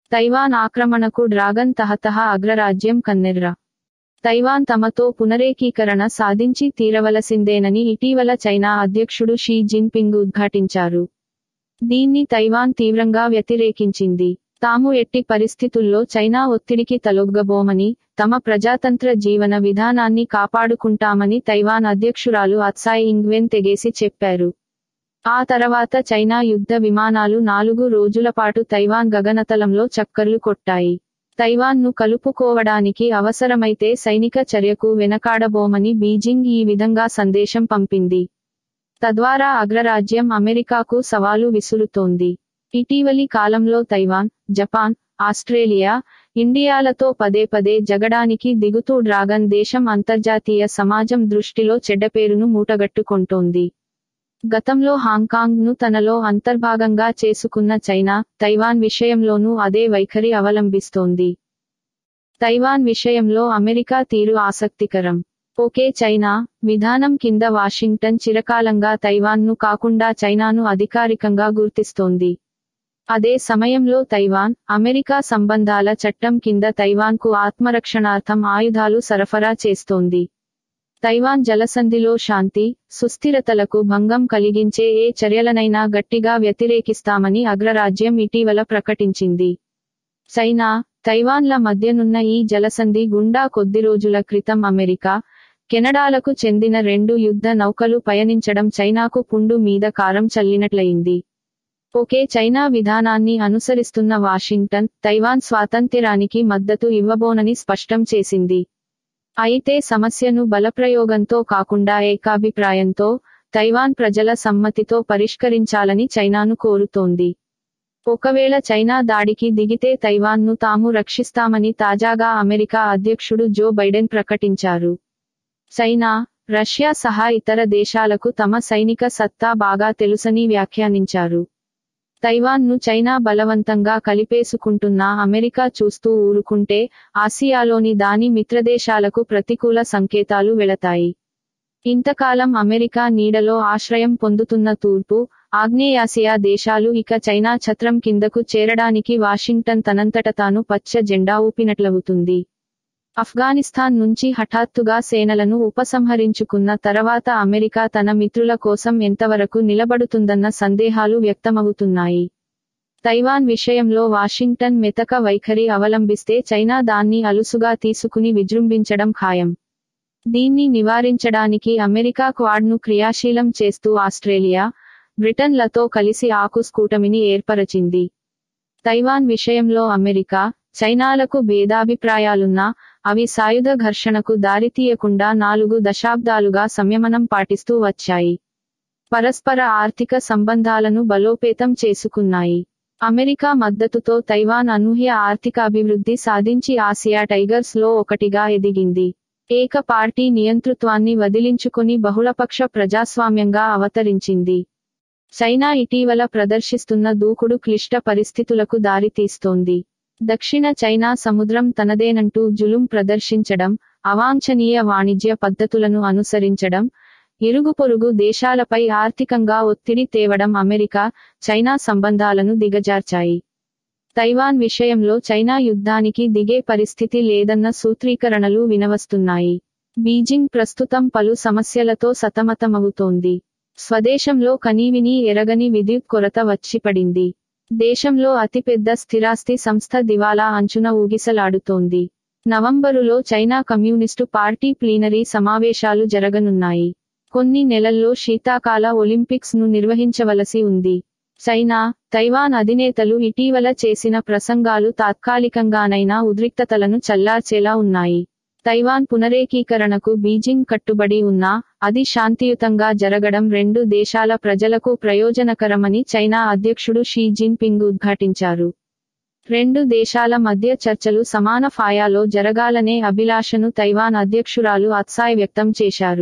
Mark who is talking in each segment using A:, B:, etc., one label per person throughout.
A: Taiwan ఆక్రమణకు dragon తహతహ అగ్రరాజ్యం కన్నెర్ర తైవాన్ తమతో పునరేకీకరణ సాధించి తీరవలసిందేనని ఇటీవల చైనా అధ్యక్షుడు షీ జిన్పింగ్ ఉద్ఘాటించారు దీన్ని తైవాన్ తీవ్రంగా వ్యతిరేకించింది తాము ఎట్టి పరిస్థితుల్లో చైనా ఒత్తిడికి తలొగ్గబోమని తమ ప్రజాతంత్ర జీవన విధానాన్ని కాపాడుకుంటామని తైవాన్ అధ్యక్షురాలు అత్సాయ్ ఇంగ్వెన్ తెగేసి చెప్పారు ఆ తర్వాత చైనా యుద్ధ విమానాలు నాలుగు రోజుల పాటు తైవాన్ గగనతలంలో చక్కర్లు కొట్టాయి తైవాన్ ను కలుపుకోవడానికి అవసరమైతే సైనిక చర్యకు వెనకాడబోమని బీజింగ్ ఈ విధంగా సందేశం పంపింది తద్వారా అగ్రరాజ్యం అమెరికాకు సవాలు విసురుతోంది ఇటీవలి కాలంలో తైవాన్ జపాన్ ఆస్ట్రేలియా ఇండియాలతో పదే పదే జగడానికి దిగుతూ డ్రాగన్ దేశం అంతర్జాతీయ సమాజం దృష్టిలో చెడ్డపేరును మూటగట్టుకొంటోంది గతంలో హాంకాంగ్ ను తనలో అంతర్భాగంగా చేసుకున్న చైనా తైవాన్ విషయంలోనూ అదే వైఖరి అవలంబిస్తోంది తైవాన్ విషయంలో అమెరికా తీరు ఆసక్తికరం ఓకే చైనా విధానం కింద వాషింగ్టన్ చిరకాలంగా తైవాన్ ను కాకుండా చైనాను అధికారికంగా గుర్తిస్తోంది అదే సమయంలో తైవాన్ అమెరికా సంబంధాల చట్టం కింద తైవాన్ కు ఆత్మరక్షణార్థం ఆయుధాలు సరఫరా చేస్తోంది తైవాన్ జలసంధిలో శాంతి సుస్థిరతలకు భంగం కలిగించే ఏ చర్యలనైనా గట్టిగా వ్యతిరేకిస్తామని అగ్రరాజ్యం ఇటీవల ప్రకటించింది చైనా తైవాన్ల మధ్యనున్న ఈ జలసంధి గుండా కొద్ది రోజుల క్రితం అమెరికా కెనడాలకు చెందిన రెండు యుద్ధ నౌకలు పయనించడం చైనాకు పుండు మీద కారం చల్లినట్లయింది ఒకే చైనా విధానాన్ని అనుసరిస్తున్న వాషింగ్టన్ తైవాన్ స్వాతంత్ర్యానికి మద్దతు ఇవ్వబోనని స్పష్టం చేసింది అయితే సమస్యను బలప్రయోగంతో కాకుండా ఏకాభిప్రాయంతో తైవాన్ ప్రజల సమ్మతితో పరిష్కరించాలని చైనాను కోరుతోంది ఒకవేళ చైనా దాడికి దిగితే తైవాన్ను తాము రక్షిస్తామని తాజాగా అమెరికా అధ్యక్షుడు జో బైడెన్ ప్రకటించారు చైనా రష్యా సహా ఇతర దేశాలకు తమ సైనిక సత్తా బాగా తెలుసని వ్యాఖ్యానించారు తైవాన్ను చైనా బలవంతంగా కలిపేసుకుంటున్న అమెరికా చూస్తూ ఊరుకుంటే ఆసియాలోని దాని మిత్రదేశాలకు ప్రతికూల సంకేతాలు వెళతాయి ఇంతకాలం అమెరికా నీడలో ఆశ్రయం పొందుతున్న తూర్పు ఆగ్నేయాసియా దేశాలు ఇక చైనా ఛత్రం కిందకు చేరడానికి వాషింగ్టన్ తనంతట తాను పచ్చ జెండా ఊపినట్లవుతుంది ఆఫ్ఘనిస్తాన్ నుంచి హఠాత్తుగా సేనలను ఉపసంహరించుకున్న తర్వాత అమెరికా తన మిత్రుల కోసం ఎంతవరకు నిలబడుతుందన్న సందేహాలు వ్యక్తమవుతున్నాయి తైవాన్ విషయంలో వాషింగ్టన్ మెతక వైఖరి అవలంబిస్తే చైనా దాన్ని అలుసుగా తీసుకుని విజృంభించడం ఖాయం దీన్ని నివారించడానికి అమెరికా క్వాడ్ను క్రియాశీలం చేస్తూ ఆస్ట్రేలియా బ్రిటన్లతో కలిసి ఆకుస్ కూటమిని ఏర్పరచింది తైవాన్ విషయంలో అమెరికా చైనాలకు భేదాభిప్రాయాలున్నా అవి సాయుధ ఘర్షణకు దారితీయకుండా నాలుగు దశాబ్దాలుగా సంయమనం పాటిస్తూ వచ్చాయి పరస్పర ఆర్థిక సంబంధాలను బలోపేతం చేసుకున్నాయి అమెరికా మద్దతుతో తైవాన్ అనూహ్య ఆర్థికాభివృద్ధి సాధించి ఆసియా టైగర్స్ లో ఒకటిగా ఎదిగింది ఏక పార్టీ నియంతృత్వాన్ని వదిలించుకొని బహుళపక్ష ప్రజాస్వామ్యంగా అవతరించింది చైనా ఇటీవల ప్రదర్శిస్తున్న దూకుడు క్లిష్ట పరిస్థితులకు దారితీస్తోంది దక్షిణ చైనా సముద్రం తనదేనంటూ జులుం ప్రదర్శించడం అవాంఛనీయ వాణిజ్య పద్ధతులను అనుసరించడం ఇరుగు పొరుగు దేశాలపై ఆర్థికంగా ఒత్తిడి తేవడం అమెరికా చైనా సంబంధాలను దిగజార్చాయి తైవాన్ విషయంలో చైనా యుద్ధానికి దిగే పరిస్థితి లేదన్న సూత్రీకరణలు వినవస్తున్నాయి బీజింగ్ ప్రస్తుతం పలు సమస్యలతో సతమతమవుతోంది స్వదేశంలో కనీవిని ఎరగని విద్యుత్ కొరత వచ్చిపడింది దేశంలో అతిపెద్ద స్థిరాస్తి సంస్థ దివాలా అంచున ఊగిసలాడుతోంది నవంబరులో చైనా కమ్యూనిస్టు పార్టీ ప్లీనరీ సమావేశాలు జరగనున్నాయి కొన్ని నెలల్లో శీతాకాల ఒలింపిక్స్ ను నిర్వహించవలసి ఉంది చైనా తైవాన్ అధినేతలు ఇటీవల చేసిన ప్రసంగాలు తాత్కాలికంగానైనా ఉద్రిక్తతలను చల్లార్చేలా ఉన్నాయి తైవాన్ పునరేకీకరణకు బీజింగ్ కట్టుబడి ఉన్నా అది శాంతియుతంగా జరగడం రెండు దేశాల ప్రజలకు ప్రయోజనకరమని చైనా అధ్యక్షుడు షీ జిన్పింగ్ ఉద్ఘాటించారు రెండు దేశాల మధ్య చర్చలు సమాన ఫాయాలో జరగాలనే అభిలాషను తైవాన్ అధ్యక్షురాలు అత్సాయ్ వ్యక్తం చేశారు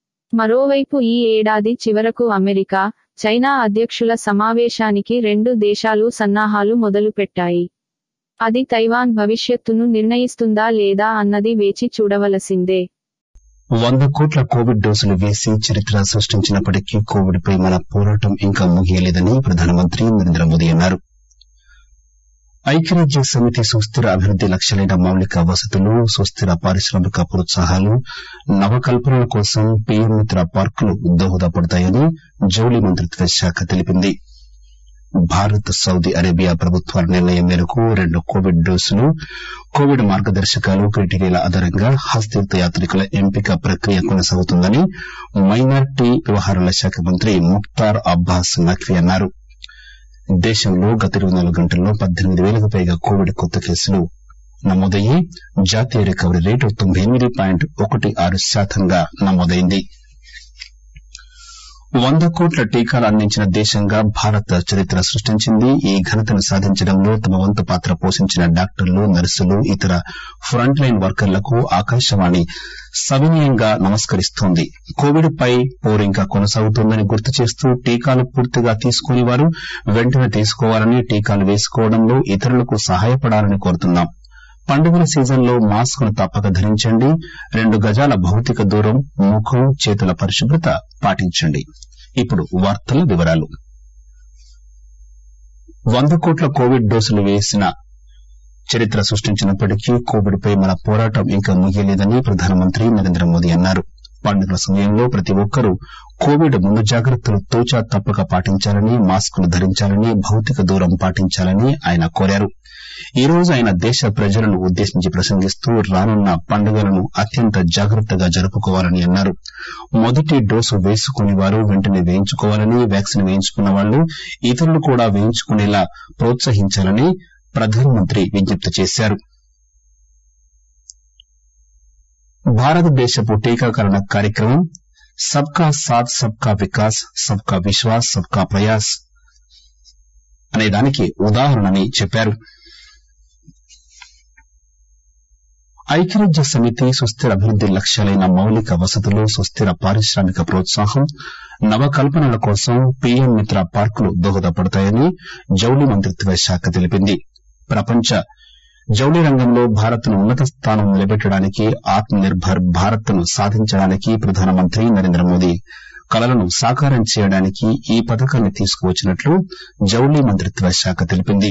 A: మరోవైపు ఈ ఏడాది చివరకు అమెరికా చైనా అధ్యక్షుల సమావేశానికి రెండు దేశాలు సన్నాహాలు మొదలుపెట్టాయి అది తైవాన్ భవిష్యత్తును నిర్ణయిస్తుందా లేదా అన్నది వేచి చూడవలసిందే
B: వంద కోట్ల కోవిడ్ డోసులు వేసి చరిత్ర సృష్టించినప్పటికీ కోవిడ్ పై మన పోరాటం ఇంకా ముగియలేదని ప్రధానమంత్రి నరేంద్ర మోదీ అన్నారు ఐక్యరాజ్య సమితి సుస్థిర అభివృద్ది లక్ష్యాలైన మౌలిక వసతులు సుస్థిర పారిశ్రామిక ప్రోత్సాహాలు నవకల్పనల కోసం పీఎం మిత్ర పార్కులు దోహదపడతాయని జౌళి మంత్రిత్వ శాఖ తెలిపింది భారత్ సౌదీ అరేబియా ప్రభుత్వాల నిర్ణయం మేరకు రెండు కోవిడ్ డోసులు కోవిడ్ మార్గదర్శకాలు క్రైటీరియాల ఆధారంగా హజ్ తీర్థయాత్రికుల ఎంపిక ప్రక్రియ కొనసాగుతుందని మైనార్టీ వ్యవహారాల శాఖ మంత్రి ముక్తార్ అబ్బాస్ నఖ్వీ అన్నారు దేశంలో గత ఇరవై నాలుగు గంటల్లో పద్దెనిమిది వేలకు పైగా కోవిడ్ కొత్త కేసులు నమోదయ్యి జాతీయ రికవరీ రేటు తొంభై ఎనిమిది పాయింట్ ఒకటి ఆరు శాతంగా నమోదైంది వంద కోట్ల టీకాలు అందించిన దేశంగా భారత్ చరిత్ర సృష్టించింది ఈ ఘనతను సాధించడంలో తమ వంతు పాత్ర పోషించిన డాక్టర్లు నర్సులు ఇతర ఫ్రంట్ లైన్ వర్కర్లకు ఆకాశవాణి సవినయంగా నమస్కరిస్తోంది కోవిడ్ పై పోరింకా కొనసాగుతోందని గుర్తు చేస్తూ టీకాలు పూర్తిగా తీసుకోని వారు వెంటనే తీసుకోవాలని టీకాలు వేసుకోవడంలో ఇతరులకు సహాయపడాలని కోరుతున్నాం పండుగల సీజన్లో మాస్క్ ను తప్పక ధరించండి రెండు గజాల భౌతిక దూరం ముఖం చేతుల పరిశుభ్రత పాటించండి ఇప్పుడు వార్తల వివరాలు వంద కోట్ల కోవిడ్ డోసులు వేసిన చరిత్ర సృష్టించినప్పటికీ కోవిడ్ పై మన పోరాటం ఇంకా ముగియలేదని ప్రధానమంత్రి నరేంద్ర మోదీ అన్నారు పండుగల సమయంలో ప్రతి ఒక్కరూ కోవిడ్ ముందు జాగ్రత్తలు తూచా తప్పక పాటించాలని మాస్కులు ధరించాలని భౌతిక దూరం పాటించాలని ఆయన కోరారు ఈ రోజు ఆయన దేశ ప్రజలను ఉద్దేశించి ప్రసంగిస్తూ రానున్న పండుగలను అత్యంత జాగ్రత్తగా జరుపుకోవాలని అన్నారు మొదటి డోసు వేసుకుని వారు వెంటనే వేయించుకోవాలని వ్యాక్సిన్ వేయించుకున్న వాళ్లు ఇతరులు కూడా వేయించుకునేలా ప్రోత్సహించాలని ప్రధానమంత్రి విజ్ఞప్తి చేశారు భారతదేశపు టీకాకరణ కార్యక్రమం సబ్కా సాథ్ సబ్కా వికాస్ సబ్కా విశ్వాస్ సబ్కా ప్రయాస్ అనే దానికి ఉదాహరణని చెప్పారు ఐక్యరాజ్య సమితి సుస్థిర అభివృద్ది లక్ష్యాలైన మౌలిక వసతులు సుస్థిర పారిశ్రామిక ప్రోత్సాహం నవకల్పనల కోసం పీఎం మిత్ర పార్కులు దోహదపడతాయని జౌళి మంత్రిత్వ శాఖ తెలిపింది ప్రపంచ జౌళి రంగంలో భారత్ ను ఉన్నత స్థానం నిలబెట్టడానికి ఆత్మ నిర్భర్ భారత్ ను సాధించడానికి ప్రధానమంత్రి నరేంద్ర మోదీ కలలను సాకారం చేయడానికి ఈ పథకాన్ని తీసుకువచ్చినట్లు జౌళి మంత్రిత్వ శాఖ తెలిపింది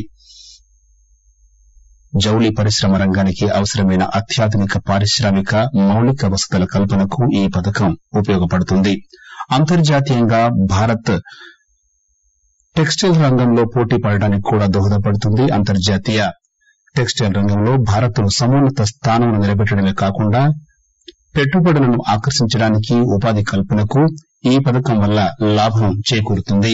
B: జౌళి పరిశ్రమ రంగానికి అవసరమైన అత్యాధునిక పారిశ్రామిక మౌలిక వసతుల కల్పనకు ఈ పథకం ఉపయోగపడుతుంది అంతర్జాతీయంగా భారత్ టెక్స్టైల్ రంగంలో పోటీ పడడానికి కూడా దోహదపడుతుంది అంతర్జాతీయ టెక్స్టైల్ రంగంలో భారత్ ను సమున్నత స్థానంలో నిలబెట్టడమే కాకుండా పెట్టుబడులను ఆకర్షించడానికి ఉపాధి కల్పనకు ఈ పథకం వల్ల లాభం చేకూరుతుంది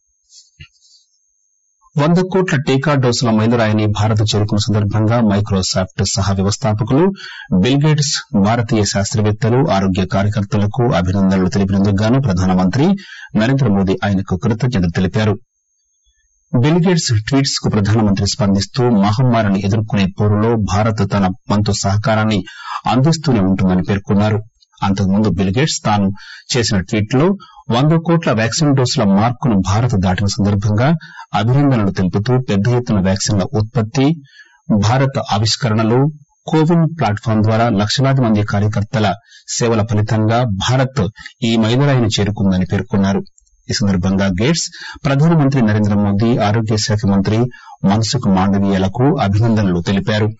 B: వంద కోట్ల టీకా డోసుల మైలురాయిని భారత్ చేరుకున్న సందర్భంగా మైక్రోసాఫ్ట్ సహ వ్యవస్థాపకులు బిల్గేట్స్ భారతీయ శాస్త్రవేత్తలు ఆరోగ్య కార్యకర్తలకు అభినందనలు తెలిపినందుకు గాను ప్రధానమంత్రి నరేంద్ర మోదీ ఆయనకు కృతజ్ఞతలు తెలిపారు బిల్గేట్స్ ట్వీట్స్ కు ప్రధానమంత్రి స్పందిస్తూ మహమ్మారిని ఎదుర్కొనే పోరులో భారత్ తన వంతు సహకారాన్ని అందిస్తూనే ఉంటుందని పేర్కొన్నారు అంతకుముందు బిల్గేట్స్ తాను చేసిన ట్వీట్ లో వంద కోట్ల వ్యాక్సిన్ డోసుల మార్కును భారత్ దాటిన సందర్భంగా అభినందనలు తెలుపుతూ పెద్ద ఎత్తున వ్యాక్సిన్ల ఉత్పత్తి భారత్ ఆవిష్కరణలు కోవిన్ ప్లాట్ఫామ్ ద్వారా లక్షలాది మంది కార్యకర్తల సేవల ఫలితంగా భారత్ ఈ మైలురాయిని చేరుకుందని పేర్కొన్నారు ఈ సందర్భంగా గేట్స్ ప్రధానమంత్రి నరేంద్ర మోదీ ఆరోగ్య శాఖ మంత్రి మన్సుఖ్ మాండవీయలకు అభినందనలు తెలిపారు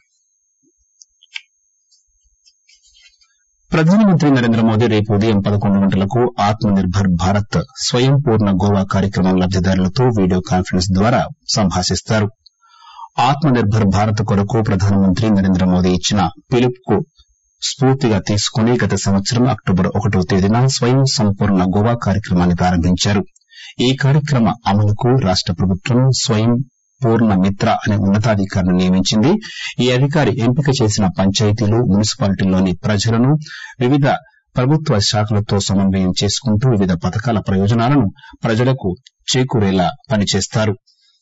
B: ప్రధానమంత్రి నరేంద్ర మోదీ రేపు ఉదయం పదకొండు గంటలకు ఆత్మ నిర్భర్ భారత్ స్వయం పూర్ణ గోవా కార్యక్రమం లబ్దిదారులతో వీడియో కాన్ఫరెన్స్ ద్వారా సంభాషిస్తారు ఆత్మ నిర్భర్ భారత్ కొరకు ప్రధానమంత్రి నరేంద్ర మోదీ ఇచ్చిన పిలుపుకు స్ఫూర్తిగా తీసుకుని గత సంవత్సరం అక్టోబర్ ఒకటో తేదీన స్వయం సంపూర్ణ గోవా కార్యక్రమాన్ని ప్రారంభించారు ఈ కార్యక్రమ అమలుకు రాష్ట ప్రభుత్వం స్వయం పూర్ణ మిత్ర అనే ఉన్నతాధికారిని నియమించింది ఈ అధికారి ఎంపిక చేసిన పంచాయతీలు మున్సిపాలిటీల్లోని ప్రజలను వివిధ ప్రభుత్వ శాఖలతో సమన్వయం చేసుకుంటూ వివిధ పథకాల ప్రయోజనాలను ప్రజలకు చేకూరేలా పనిచేస్తారు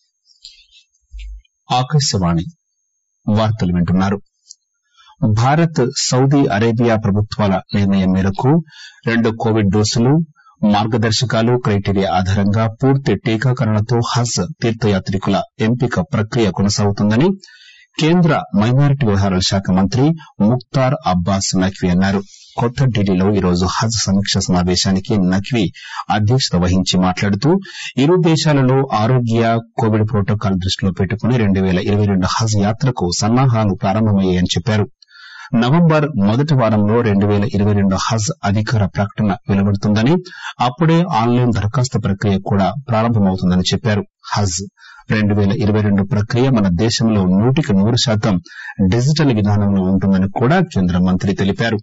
B: ఆకాశవాణి వార్తలు వింటున్నారు భారత్ సౌదీ అరేబియా ప్రభుత్వాల నిర్ణయం మేరకు రెండు కోవిడ్ డోసులు మార్గదర్శకాలు క్రైటీరియా ఆధారంగా పూర్తి టీకాకరణతో హజ్ తీర్థయాత్రికుల ఎంపిక ప్రక్రియ కొనసాగుతుందని కేంద్ర మైనారిటీ వ్యవహారాల శాఖ మంత్రి ముక్తార్ అబ్బాస్ నఖ్వీ అన్నారు కొత్త ఢిల్లీలో ఈరోజు హజ్ సమీక్ష సమావేశానికి నఖ్వీ అధ్యక్షత వహించి మాట్లాడుతూ ఇరు దేశాలలో ఆరోగ్య కోవిడ్ ప్రోటోకాల్ దృష్టిలో పెట్టుకుని రెండు పేల ఇరవై రెండు హజ్ యాత్రకు సన్నాహాలు ప్రారంభమయ్యాయని చెప్పారు నవంబర్ మొదటి వారంలో రెండు పేల ఇరవై రెండు హజ్ అధికార ప్రకటన వెలువడుతుందని అప్పుడే ఆన్లైన్ దరఖాస్తు ప్రక్రియ కూడా ప్రారంభమవుతుందని చెప్పారు హజ్ రెండు పేల ఇరవై రెండు ప్రక్రియ మన దేశంలో నూటికి నూరు శాతం డిజిటల్ విధానంలో ఉంటుందని కూడా కేంద్ర మంత్రి తెలిపారు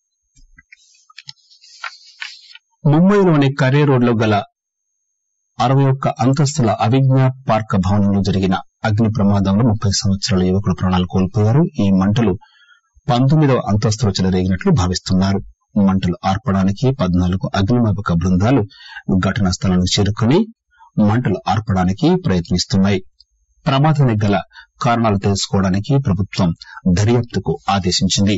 B: ముంబైలోని కరే రోడ్లో గల అరవై ఒక్క అంతస్తుల అవిజ్ఞా పార్క్ భవనంలో జరిగిన అగ్ని ప్రమాదంలో ముప్పై సంవత్సరాల యువకుడు ప్రాణాలు కోల్పోయారు ఈ మంటలు పంతొమ్మిదవ అంతస్తులో చెలరేగినట్లు భావిస్తున్నారు మంటలు ఆర్పడానికి పద్నాలుగు అగ్నిమాపక బృందాలు ఘటనా స్థలానికి చేరుకుని మంటలు ఆర్పడానికి ప్రయత్నిస్తున్నాయి ప్రమాదానికి గల కారణాలు తెలుసుకోవడానికి ప్రభుత్వం దర్యాప్తుకు ఆదేశించింది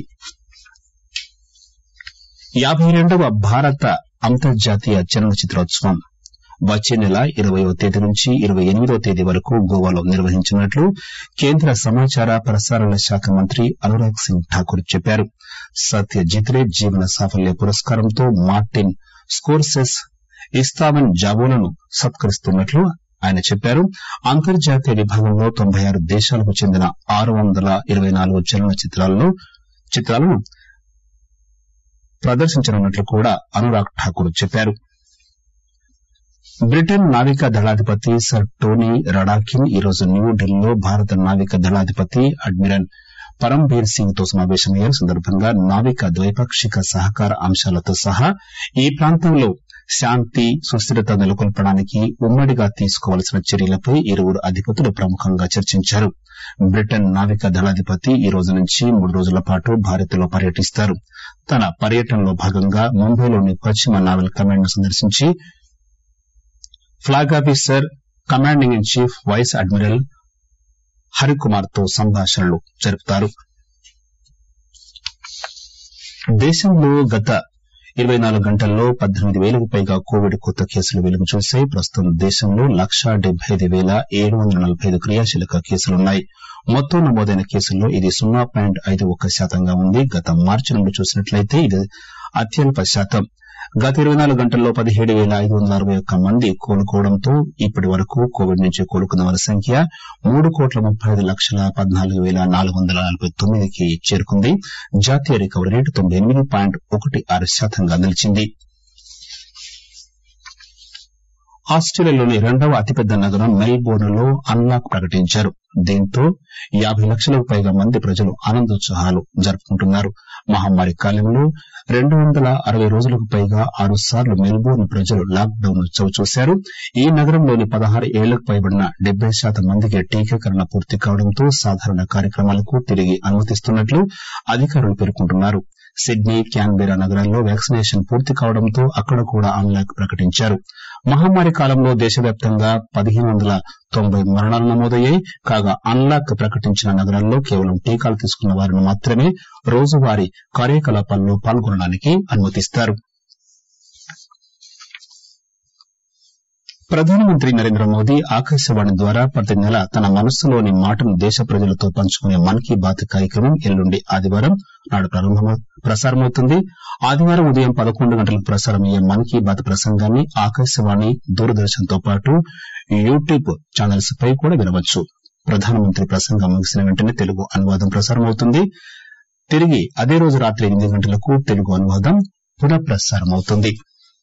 B: యాబై రెండవ భారత అంతర్జాతీయ చలనచిత్రోత్సవం వచ్చే నెల ఇరవయో తేదీ నుంచి ఇరవై ఎనిమిదో తేదీ వరకు గోవాలో నిర్వహించనున్నట్లు కేంద్ర సమాచార ప్రసారాల శాఖ మంత్రి అనురాగ్ సింగ్ ఠాకూర్ చెప్పారు సత్యజిత్ రే జీవన సాఫల్య పురస్కారంతో మార్టిన్ స్కోర్సెస్ ఇస్తావన్ జాబోలను సత్కరిస్తున్నట్లు ఆయన చెప్పారు అంతర్జాతీయ విభాగంలో తొంభై ఆరు దేశాలకు చెందిన ఆరు వందల ఇరవై నాలుగు చలన చిత్రాలను చిత్రాలను ప్రదర్శించనున్నట్లు కూడా అనురాగ్ ఠాకూర్ చెప్పారు బ్రిటన్ నావికా దళాధిపతి సర్ టోనీ రడాకిన్ ఈరోజు న్యూఢిల్లీలో భారత నావికా దళాధిపతి అడ్మిరల్ పరంబీర్ సింగ్ తో సమావేశమయ్యారు సందర్భంగా నావికా ద్వైపాక్షిక సహకార అంశాలతో సహా ఈ ప్రాంతంలో శాంతి సుస్థిరత నెలకొల్పడానికి ఉమ్మడిగా తీసుకోవాల్సిన చర్యలపై ఇరువురు అధిపతులు ప్రముఖంగా చర్చించారు బ్రిటన్ నావికా దళాధిపతి ఈ రోజు నుంచి మూడు రోజుల పాటు భారత్లో పర్యటిస్తారు తన పర్యటనలో భాగంగా ముంబైలోని పశ్చిమ నావల్ కమాండ్ ను సందర్శించి flag officer commanding in chief vice admiral Harikumar తో సంభాషణలు జరుపుతారు దేశంలో గత ఇరవై నాలుగు గంటల్లో పద్దెనిమిది వేలకు పైగా కోవిడ్ కొత్త కేసులు వెలుగు చూశాయి ప్రస్తుతం దేశంలో లక్షా డెబ్బై ఐదు పేల ఏడు వందల నలభై ఐదు క్రియాశీలక కేసులున్నాయి మొత్తం నమోదైన కేసుల్లో ఇది సున్నా పాయింట్ ఐదు ఒక్క శాతంగా ఉంది గత మార్చి నుండి చూసినట్లయితే ఇది అత్యల్ప శాతం గత ఇరవై నాలుగు గంటల్లో పదిహేడు పేల ఐదు వందల అరవై ఒక్క మంది కోలుకోవడంతో ఇప్పటి వరకు కోవిడ్ నుంచి కోలుకున్న వారి సంఖ్య మూడు కోట్ల ముప్పై ఐదు లక్షల పద్నాలుగు పేల నాలుగు వందల నలభై తొమ్మిదికి చేరుకుంది జాతీయ రికవరీ రేటు తొంభై ఎనిమిది పాయింట్ ఒకటి ఆరు శాతంగా నిలిచింది ఆస్ట్రేలియాలోని రెండవ అతిపెద్ద నగరం మెల్బోర్న్ లో అన్లాక్ ప్రకటించారు దీంతో యాబై లక్షలకు పైగా మంది ప్రజలు ఆనందోత్సాహాలు జరుపుకుంటున్నారు మహమ్మారి కాలంలో రెండు వందల అరవై రోజులకు పైగా ఆరు సార్లు మెల్బోర్న్ ప్రజలు లాక్ డౌన్ చవిచూశారు ఈ నగరంలోని పదహారు ఏళ్లకు పైబడిన డెబ్బై శాతం మందికి టీకాకరణ పూర్తి కావడంతో సాధారణ కార్యక్రమాలకు తిరిగి అనుమతిస్తున్నట్లు అధికారులు పేర్కొంటున్నారు సిడ్నీ క్యాన్బెరా నగరాల్లో వ్యాక్సినేషన్ పూర్తి కావడంతో అక్కడ కూడా అన్లాక్ ప్రకటించారు మహమ్మారి కాలంలో దేశవ్యాప్తంగా పదిహేను వందల తొంభై మరణాలు నమోదయ్యాయి కాగా అన్లాక్ ప్రకటించిన నగరాల్లో కేవలం టీకాలు తీసుకున్న వారిని మాత్రమే రోజువారీ కార్యకలాపాల్లో పాల్గొనడానికి అనుమతిస్తారు ప్రధానమంత్రి నరేంద్ర మోదీ ఆకాశవాణి ద్వారా ప్రతి నెల తన మనస్సులోని మాటను దేశ ప్రజలతో పంచుకునే మన్ కీ బాత్ కార్యక్రమం ఎల్లుండి ఆదివారం నాడు ప్రసారమవుతుంది ఆదివారం ఉదయం పదకొండు గంటలకు ప్రసారమయ్యే మన్ కీ బాత్ ప్రసంగాన్ని ఆకాశవాణి దూరదర్శన్ తో పాటు యూట్యూబ్ ఛానల్స్ పై కూడా వినవచ్చు ప్రధానమంత్రి ప్రసంగం ముగిసిన వెంటనే తెలుగు అనువాదం ప్రసారమవుతుంది తిరిగి అదే రోజు రాత్రి ఎనిమిది గంటలకు తెలుగు అనువాదం పునః ప్రసారమవుతుంది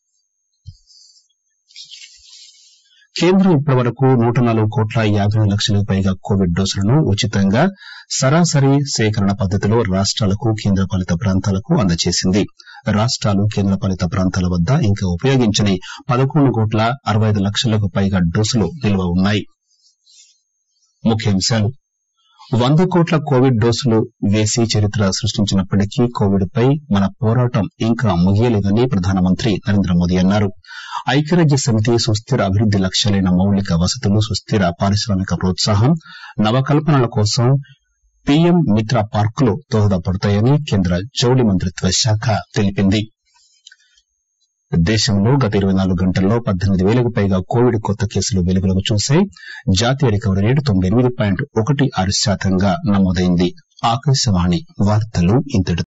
B: కేంద్రం ఇప్పటివరకు నూట నాలుగు కోట్ల యాబై లక్షలకు పైగా కోవిడ్ డోసులను ఉచితంగా సరాసరి సేకరణ పద్దతిలో రాష్టాలకు కేంద్రపాలిత ప్రాంతాలకు అందజేసింది రాష్టాలు కేంద్రపాలిత ప్రాంతాల వద్ద ఇంకా ఉపయోగించని పదకొండు కోట్ల అరవై ఐదు లక్షలకు పైగా డోసులు నిల్వ ఉన్నాయి ముఖ్యాంశాలు వంద కోట్ల కోవిడ్ డోసులు వేసి చరిత్ర సృష్టించినప్పటికీ కోవిడ్ పై మన పోరాటం ఇంకా ముగియలేదని ప్రధానమంత్రి నరేంద్ర మోదీ అన్నారు ఐక్యరాజ్య సమితి సుస్థిర అభివృద్ది లక్ష్యాలైన మౌలిక వసతులు సుస్థిర పారిశ్రామిక ప్రోత్సాహం నవకల్పనల కోసం పీఎం మిత్ర పార్కులు దోహదపడతాయని కేంద్ర జౌళి మంత్రిత్వ శాఖ తెలిపింది దేశంలో గత ఇరవై నాలుగు గంటల్లో పద్దెనిమిది వేలకు పైగా కోవిడ్ కొత్త కేసులు వెలుగులోకి చూశాయి జాతీయ రికవరీ రేటు తొంభై ఎనిమిది పాయింట్ ఒకటి ఆరు శాతంగా నమోదైంది ఆకాశవాణి వార్తలు ఇంతటితో